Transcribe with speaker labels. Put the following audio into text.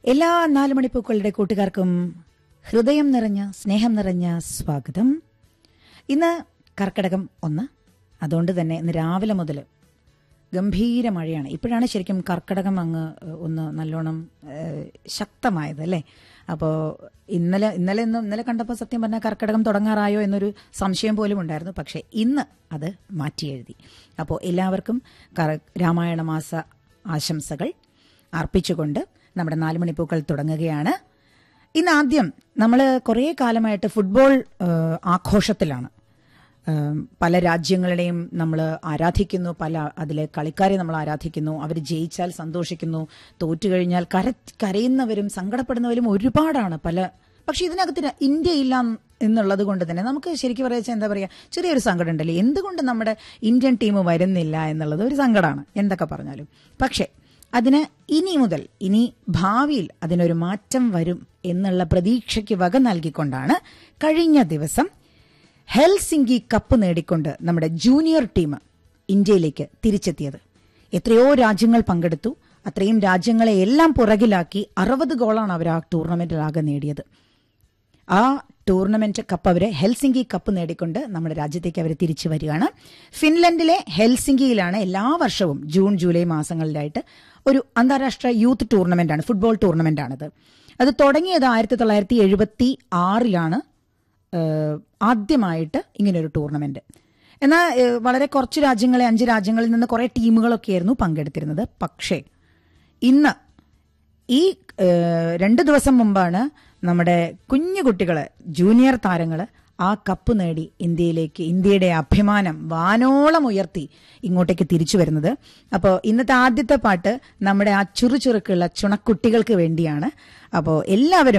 Speaker 1: എല്ലാ നാലുമണിപ്പൂക്കളുടെ കൂട്ടുകാർക്കും ഹൃദയം നിറഞ്ഞ സ്നേഹം നിറഞ്ഞ സ്വാഗതം ഇന്ന് കർക്കിടകം ഒന്ന് അതുകൊണ്ട് തന്നെ ഇന്ന് രാവിലെ മുതൽ ഗംഭീര മഴയാണ് ഇപ്പോഴാണ് ശരിക്കും കർക്കിടകം അങ്ങ് ഒന്ന് നല്ലോണം ഏഹ്, ശക്തമായത് അല്ലേ അപ്പോൾ ഇന്നലെ ഇന്നലെ ഇന്ന് ഇന്നലെ കണ്ടപ്പോൾ സത്യം പറഞ്ഞാൽ കർക്കിടകം തുടങ്ങാറായോ എന്നൊരു സംശയം പോലും ഉണ്ടായിരുന്നു പക്ഷേ ഇന്ന് അത് മാറ്റി എഴുതി അപ്പോൾ എല്ലാവർക്കും കർ- രാമായണ മാസ ആശംസകൾ അർപ്പിച്ചുകൊണ്ട് നമ്മുടെ നാലുമണിപ്പൂക്കൾ തുടങ്ങുകയാണ് ഇന്ന് ആദ്യം നമ്മൾ കുറേ കാലമായിട്ട് ഫുട്ബോൾ ഏഹ്, ആഘോഷത്തിലാണ് ഏം, പല രാജ്യങ്ങളുടെയും നമ്മൾ ആരാധിക്കുന്നു പല അതിലെ കളിക്കാരെ നമ്മൾ ആരാധിക്കുന്നു അവർ ജയിച്ചാൽ സന്തോഷിക്കുന്നു തോറ്റു കഴിഞ്ഞാൽ കര കരയുന്നവരും സങ്കടപ്പെടുന്നവരും ഒരുപാടാണ് പല പക്ഷെ ഇതിനകത്ത് ര- ഇന്ത്യ ഇല്ല എന്നുള്ളത് കൊണ്ട് തന്നെ നമുക്ക് ശരിക്കും പറയാ എന്താ പറയുക ചെറിയൊരു സങ്കടം ഉണ്ടല്ലേ എന്തുകൊണ്ട് നമ്മുടെ ഇന്ത്യൻ ടീം വരുന്നില്ല എന്നുള്ളത് ഒരു സങ്കടമാണ് എന്തൊക്കെ പറഞ്ഞാലും പക്ഷേ അതിന് ഇനി മുതൽ ഇനി ഭാവിയിൽ അതിനൊരു മാറ്റം വരും എന്നുള്ള പ്രതീക്ഷയ്ക്ക് വക നൽകിക്കൊണ്ടാണ് കഴിഞ്ഞ ദിവസം ഹെൽസിംഗി കപ്പ് നേടിക്കൊണ്ട് നമ്മുടെ ജൂനിയർ ടീം ഇന്ത്യയിലേക്ക് തിരിച്ചെത്തിയത് എത്രയോ രാജ്യങ്ങൾ പങ്കെടുത്തു അത്രയും രാജ്യങ്ങളെ എല്ലാം പുറകിലാക്കി അറുപത് ഗോളാണ് അവർ ആ ടൂർണമെന്റിലാകെ നേടിയത് ആ ടൂർണമെന്റ് കപ്പ് അവര് ഹെൽസിംഗി കപ്പ് നേടിക്കൊണ്ട് നമ്മുടെ രാജ്യത്തേക്ക് അവർ തിരിച്ചു വരികയാണ് ഫിൻലൻഡിലെ ഹെൽസിംഗിയിലാണ് എല്ലാ വർഷവും ജൂൺ ജൂലൈ മാസങ്ങളിലായിട്ട് ഒരു അന്താരാഷ്ട്ര യൂത്ത് ടൂർണമെന്റ് ആണ് ഫുട്ബോൾ ടൂർണമെന്റ് ആണിത് അത് തുടങ്ങിയത് ആയിരത്തി തൊള്ളായിരത്തി എഴുപത്തി ആറിലാണ് ഏഹ്, ആദ്യമായിട്ട് ഇങ്ങനൊരു ടൂർണമെന്റ് എന്നാൽ ഏഹ്, വളരെ കുറച്ച് രാജ്യങ്ങളെ അഞ്ച് രാജ്യങ്ങളിൽ നിന്ന് കുറെ ടീമുകളൊക്കെയായിരുന്നു പങ്കെടുത്തിരുന്നത് പക്ഷേ ഇന്ന് ഈ ഏഹ്, രണ്ട് ദിവസം മുമ്പാണ് നമ്മുടെ കുഞ്ഞു കുട്ടികള് ജൂനിയർ താരങ്ങള് ആ കപ്പ് നേടി ഇന്ത്യയിലേക്ക് ഇന്ത്യയുടെ അഭിമാനം വാനോളം ഉയർത്തി ഇങ്ങോട്ടേക്ക് തിരിച്ചു വരുന്നത് അപ്പോൾ ഇന്നത്തെ ആദ്യത്തെ പാട്ട് നമ്മുടെ ആ ചുറുചുറുക്കുള്ള ചുണക്കുട്ടികൾക്ക് വേണ്ടിയാണ് അപ്പോൾ എല്ലാവരും